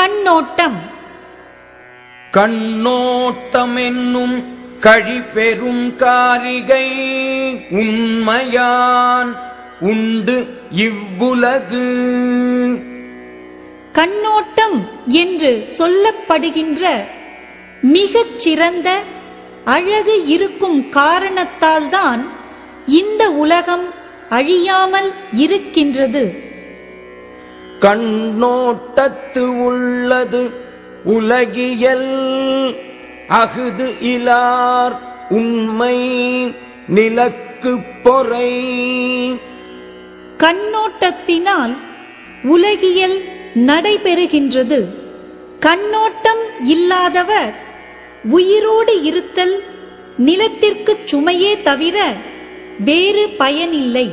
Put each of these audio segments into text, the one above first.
கண்ணோட்டம் கண்ணோட்டம் என்னும் கழிபெரும் காரிகை உண்மையான் உண்டு இவ்வுலகு கண்ணோட்டம் என்று சொல்லப்படுகின்ற மிகச் சிறந்த அழகு இருக்கும் காரணத்தால்தான் இந்த உலகம் அழியாமல் இருக்கின்றது கண்ணோட்டத்து உள்ளது உலகியல் அகுது இலார் உண்மை நிலக்கு பொறை கண்ணோட்டத்தினால் உலகியல் நடைபெறுகின்றது கண்ணோட்டம் இல்லாதவர் உயிரோடு இருத்தல் நிலத்திற்குச் சுமையே தவிர வேறு பயனில்லை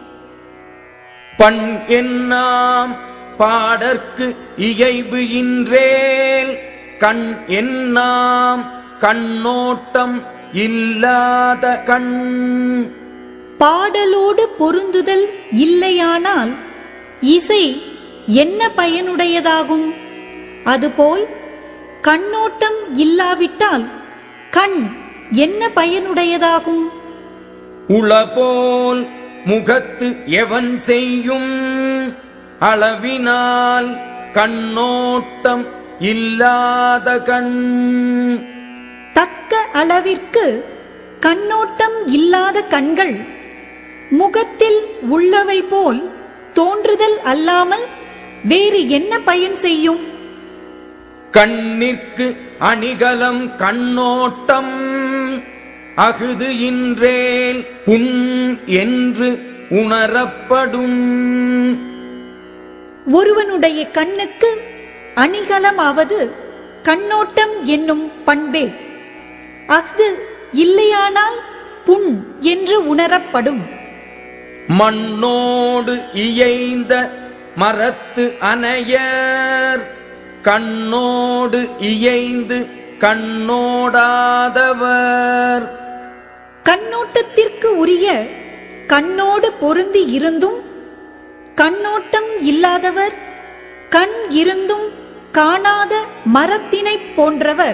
பண் என்னாம் பாடற்கு இயைபு இன்றேல் கண் என்னாம் கண்ணோட்டம் இல்லாத கண் பாடலோடு பொருந்துதல் இல்லையானால் இசை என்ன பயனுடையதாகும் அதுபோல் கண்ணோட்டம் இல்லாவிட்டால் கண் என்ன பயனுடையதாகும் உளபோல் முகத்து எவன் செய்யும் அளவினால் கண்ணோட்டம் இல்லாத கண் தக்க அளவிற்கு கண்ணோட்டம் இல்லாத கண்கள் முகத்தில் உள்ளவை போல் தோன்றுதல் அல்லாமல் வேறு என்ன பயன் செய்யும் கண்ணிற்கு அணிகலம் கண்ணோட்டம் அகுது இன்றேல் புண் என்று உணரப்படும் ஒருவனுடைய கண்ணுக்கு அணிகலமாவது கண்ணோட்டம் என்னும் பண்பே அஃது இல்லையானால் புண் என்று உணரப்படும் மண்ணோடு இயைந்த மரத்து அணையர் கண்ணோடு இயைந்து கண்ணோடாதவர் கண்ணோட்டத்திற்கு உரிய கண்ணோடு பொருந்தி இருந்தும் கண்ணோட்டம் இல்லாதவர் கண் இருந்தும் காணாத மரத்தினைப் போன்றவர்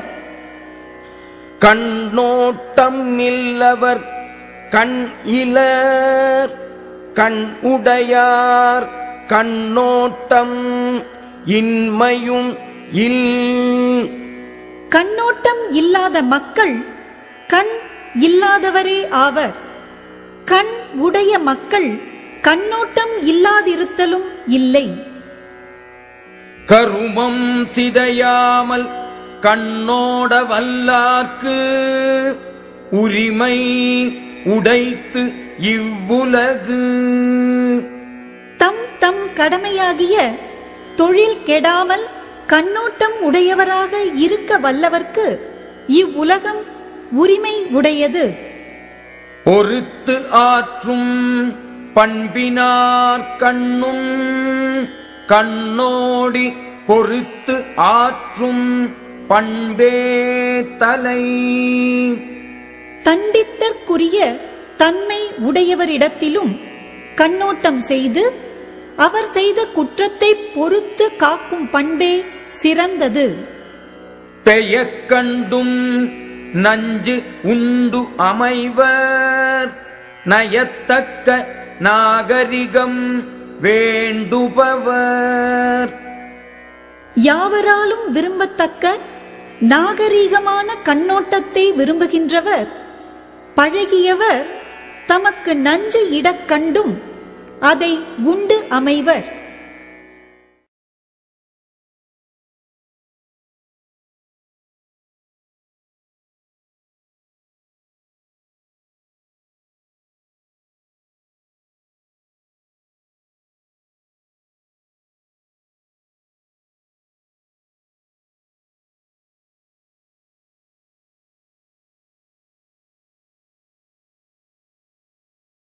கண்ணோட்டம் இல்லவர் கண் இலர் கண் உடையார் கண்ணோட்டம் இன்மையும் இல் கண்ணோட்டம் இல்லாத மக்கள் கண் இல்லாதவரே ஆவர் கண் உடைய மக்கள் கண்ணோட்டம் இல்லாதிருத்தலும் இல்லை கருமம் சிதையாமல் கண்ணோட வல்லார்க்கு உரிமை உடைத்து இவ்வுலகு தம் தம் கடமையாகிய தொழில் கெடாமல் கண்ணோட்டம் உடையவராக இருக்க வல்லவர்க்கு இவ்வுலகம் உரிமை உடையது ஒருத்து ஆற்றும் பண்பினார் கண்ணும் கண்ணோடி பொறுத்து ஆற்றும் பண்பே தலை தண்டித்தற்குரிய தன்மை உடையவரிடத்திலும் கண்ணோட்டம் செய்து அவர் செய்த குற்றத்தை பொறுத்து காக்கும் பண்பே சிறந்தது பெயக் கண்டும் நஞ்சு உண்டு அமைவர் நயத்தக்க நாகரிகம் வேண்டுபவர் யாவராலும் விரும்பத்தக்க நாகரீகமான கண்ணோட்டத்தை விரும்புகின்றவர் பழகியவர் தமக்கு நஞ்சு இடக் கண்டும் அதை உண்டு அமைவர்